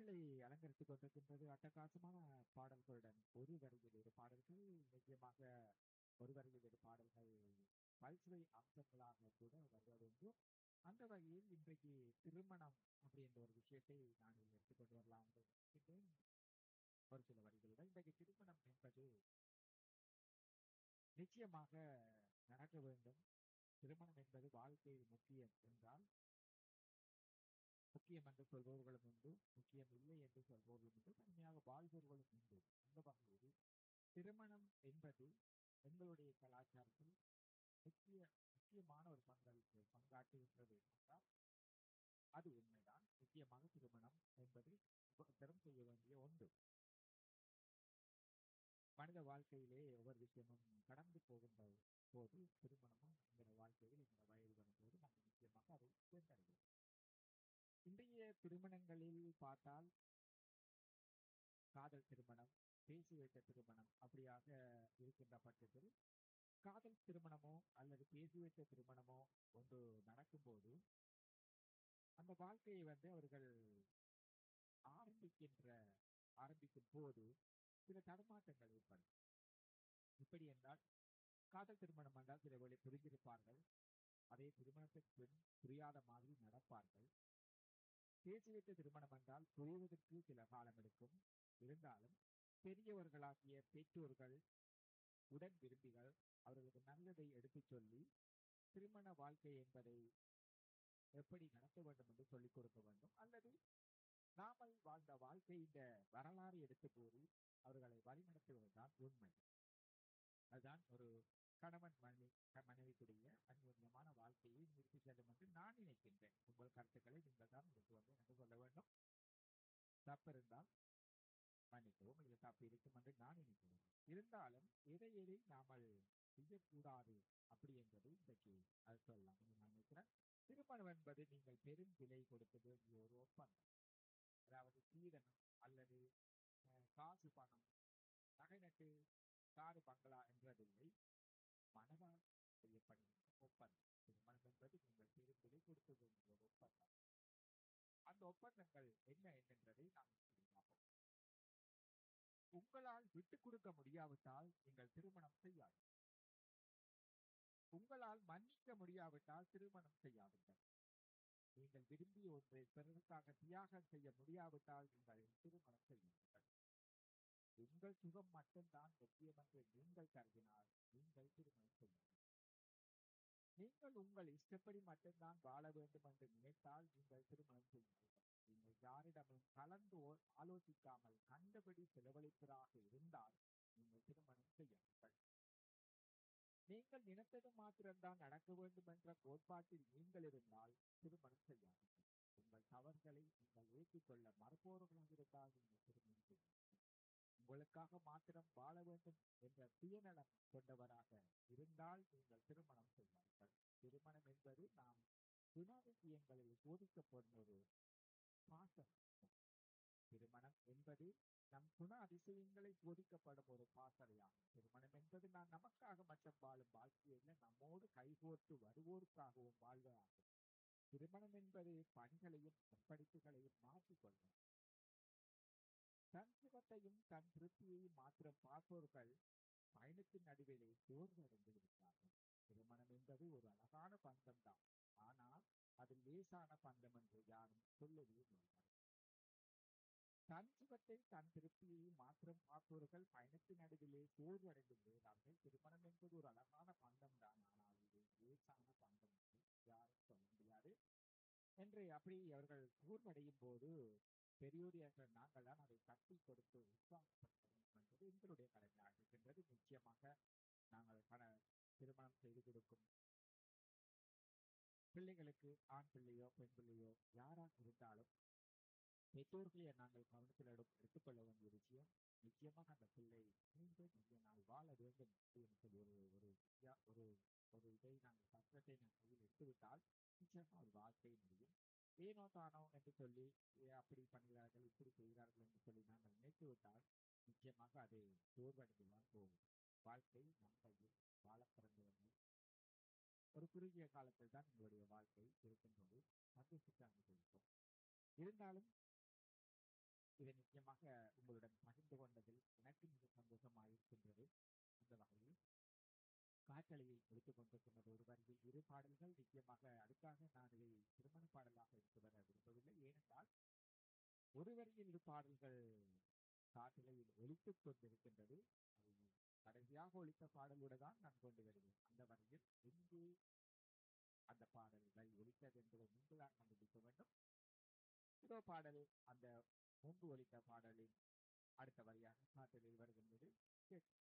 காற்றலை அலங்கரித்துக் கொண்டிருக்கின்றது அட்டகாசமான பாடல்களுடன் ஒரு வரியில் இரு பாடல்கள் நிச்சயமாக ஒரு வரியில் இரு பாடல்கள் பல்சுவை அம்சங்களாக கூட வருவதுண்டு அந்த வகையில் இன்றைக்கு திருமணம் அப்படின்ற ஒரு விஷயத்தை நான் எடுத்துக்கொண்டு வரலாம் என்று நினைக்கின்றேன் ஒரு சில வரிகளுடன் இன்றைக்கு திருமணம் என்பது நிச்சயமாக நடக்க வேண்டும் திருமணம் என்பது வாழ்க்கையில் முக்கியம் என்றால் முக்கியம் என்று சொல்பவர்களும் உண்டு முக்கியம் இல்லை என்று சொல்பவர்களும் உண்டு தனிமையாக வாழ்பவர்களும் உண்டு அந்த வகையில் திருமணம் என்பது எங்களுடைய கலாச்சாரத்தில் முக்கிய முக்கியமான ஒரு பங்களிப்பு பங்காற்றுகின்றது என்றால் அது உண்மைதான் முக்கியமாக திருமணம் என்பது தரம் செய்ய வேண்டிய ஒன்று மனித வாழ்க்கையிலே ஒவ்வொரு விஷயமும் கடந்து போகின்ற போது திருமணமும் என்கிற வாழ்க்கையில் இந்த வயது வரும்போது நம்ம நிச்சயமாக அதை தேர்ந்தெடுக்கிறோம் இன்றைய திருமணங்களில் பார்த்தால் காதல் திருமணம் பேசி வைத்த திருமணம் அப்படியாக இருக்கின்ற பட்சத்தில் காதல் திருமணமோ அல்லது பேசி வைத்த திருமணமோ ஒன்று நடக்கும்போது அந்த வாழ்க்கையை வந்து அவர்கள் ஆரம்பிக்கின்ற ஆரம்பிக்கும் போது சில தடுமாற்றங்கள் ஏற்படும் இப்படி என்றால் காதல் திருமணம் என்றால் சில வேளை புரிந்திருப்பார்கள் அதே திருமணத்திற்கு பின் புரியாத மாதிரி நடப்பார்கள் பேசி வைத்த திருமணம் என்றால் புரிவதற்கு சில காலம் எடுக்கும் இருந்தாலும் பெரியவர்களாகிய பெற்றோர்கள் உடன் விரும்பிகள் அவர்களுக்கு நல்லதை எடுத்துச் சொல்லி திருமண வாழ்க்கை என்பதை எப்படி நடத்த வேண்டும் என்று சொல்லிக் கொடுக்க வேண்டும் அல்லது நாமல் வாழ்ந்த வாழ்க்கை இந்த வரலாறு எடுத்து கூறி அவர்களை வழிநடத்துவதுதான் உண்மை அதுதான் ஒரு கணவன் மனைவி மனைவிக்குரிய அந்யோன்யமான வாழ்க்கையை நிறுத்தி செல்லும் என்று நான் நினைக்கின்றேன் உங்கள் கருத்துக்களை நீங்கள் தான் எடுத்து வந்து எனக்கு சொல்ல வேண்டும் தப்பு இருந்தால் மன்னிக்கவும் இது தப்பு இருக்கும் என்று நான் நினைக்கிறேன் இருந்தாலும் எதை எதை நாமல் செய்யக்கூடாது அப்படி என்பது இன்றைக்கு அது சொல்லலாம் என்று நான் நினைக்கிறேன் திருமணம் என்பது நீங்கள் பெரும் விலை கொடுக்க வேண்டிய ஒரு ஒப்பந்தம் அதாவது சீதனம் அல்லது காசு பணம் நகை நட்டு காரு பங்களா என்றதில்லை மனதால் செய்யப்படுகின்ற ஒப்பந்தம் திருமணம் என்பது நீங்கள் பெரும் விலை கொடுக்க வேண்டிய ஒரு ஒப்பந்தம் அந்த ஒப்பந்தங்கள் என்ன என்னன்றதை நாம் பார்ப்போம் உங்களால் விட்டுக் கொடுக்க முடியாவிட்டால் நீங்கள் திருமணம் செய்யாது உங்களால் மன்னிக்க முடியாவிட்டால் திருமணம் செய்யாதீர்கள் நீங்கள் விரும்பிய ஒன்றை பிறருக்காக தியாகம் செய்ய முடியாவிட்டால் நீங்கள் திருமணம் செய்யுங்கள் உங்கள் சுகம் மட்டும்தான் முக்கியம் என்று நீங்கள் கருதினால் நீங்கள் திருமணம் செய்யுங்கள் நீங்கள் உங்கள் இஷ்டப்படி மட்டும்தான் வாழ வேண்டும் என்று நினைத்தால் நீங்கள் திருமணம் செய்யுங்கள் நீங்கள் யாரிடமும் கலந்து ஆலோசிக்காமல் கண்டபடி செலவழிப்பதாக இருந்தால் நீங்கள் திருமணம் செய்யுங்கள் நீங்கள் நினைத்தது மாத்திரம்தான் நடக்க வேண்டும் என்ற கோட்பாட்டில் நீங்கள் இருந்தால் திருமணம் செய்யாதீர்கள் உங்கள் தவறுகளை நீங்கள் ஏற்றுக்கொள்ள மறுப்பவர்களாக இருந்தால் நீங்கள் திருமணம் செய்யுங்கள் உங்களுக்காக மாத்திரம் வாழ வேண்டும் என்ற சுயநலம் கொண்டவராக இருந்தால் நீங்கள் திருமணம் செய்வார்கள் திருமணம் என்பது நாம் குணாதிசயங்களில் சோதிக்கப்படும் ஒரு பாசம் திருமணம் என்பது நம் குண அதிசயங்களை போதிக்கப்படும் ஒரு பாசறையாகும் திருமணம் என்பது நான் நமக்காக மட்டும் வாழும் வாழ்க்கையில நம்மோடு கைகோர்த்து வருவோருக்காகவும் வாழ்வதாகும் திருமணம் என்பது பணிகளையும் படிப்புகளையும் மாற்றிக்கொள்ளும் தன் சுகத்தையும் தன் திருப்தியையும் மாத்திரம் பார்ப்பவர்கள் பயணத்தின் நடுவிலே சோர்வடைந்து விடுகிறார்கள் திருமணம் என்பது ஒரு அழகான பந்தம் தான் ஆனால் அது லேசான பந்தம் என்று யாரும் சொல்லவே முடியாது தன் சுகத்தை தன் திருப்தியை மாத்திரம் பார்ப்பவர்கள் பயணத்தின் நடுவிலே சோர்வடைந்து விடுகிறார்கள் திருமணம் என்பது ஒரு அழகான பந்தம் தான் ஆனால் இது லேசான பந்தம் என்று யாரும் சொல்ல முடியாது என்று அப்படி அவர்கள் சோர்வடையும் போது பெரியோரியாக நாங்கள் தான் அதை தட்டி கொடுத்து உற்சாகப்படுத்த வேண்டும் என்பது எங்களுடைய கடமையாக இருக்கின்றது நிச்சயமாக நாங்கள் பல திருமணம் செய்து கொடுக்கும் பிள்ளைகளுக்கு ஆண் பிள்ளையோ பெண் பிள்ளையோ யாராக இருந்தாலும் பெற்றோர்களை நாங்கள் கவனத்தில் எடுத்துக்கொள்ள வேண்டிய விஷயம் நிச்சயமாக அந்த பிள்ளை மீண்டும் நிறைய நாள் வாழ வேண்டும் என்று சொல்லி ஒரு ஒரு ஒரு ஒரு இதை நாங்கள் சட்டத்தை நாங்கள் கையில் எடுத்துவிட்டால் நிச்சயமாக ஒரு வாழ்க்கை முடியும் ஏனோ தானோ என்று சொல்லி அப்படி பண்ணுகிறார்கள் இப்படி செய்கிறார்கள் என்று சொல்லி நாங்கள் நினைத்து விட்டால் நிச்சயமாக அது சோர்வடைந்துதான் போகும் வாழ்க்கை நம் கையில் வாழ பிறந்தவர்கள் ஒரு குறுகிய காலத்தில் தான் உங்களுடைய வாழ்க்கை இருக்கின்றது மகிழ்ச்சிக்கு அனுபவிக்கும் இருந்தாலும் இதை நிச்சயமாக உங்களுடன் பகிர்ந்து கொண்டதில் எனக்கு மிக சந்தோஷமாக இருக்கின்றது அந்த வகையில் காற்றலையை ஒழித்துக் கொண்டிருக்கின்றது ஒரு வரியில் இரு பாடல்கள் நிச்சயமாக அதுக்காக நான் இதை திருமண பாடலாக எடுத்து வர விரும்பவில்லை ஏனென்றால் ஒரு வரியில் இரு பாடல்கள் காற்றலையில் ஒழித்துக் கொண்டிருக்கின்றது அது கடைசியாக ஒழித்த பாடலோடு தான் நான் கொண்டு வருவேன் அந்த வரியில் எங்கே அந்த பாடல்கள் ஒழித்தது என்பதை நீங்கள் தான் கண்டுபிடிக்க வேண்டும் இதோ பாடல் அந்த முன்பு ஒழித்த பாடலின் அடுத்த வரியாக காற்றலில் வருகின்றது கேட்க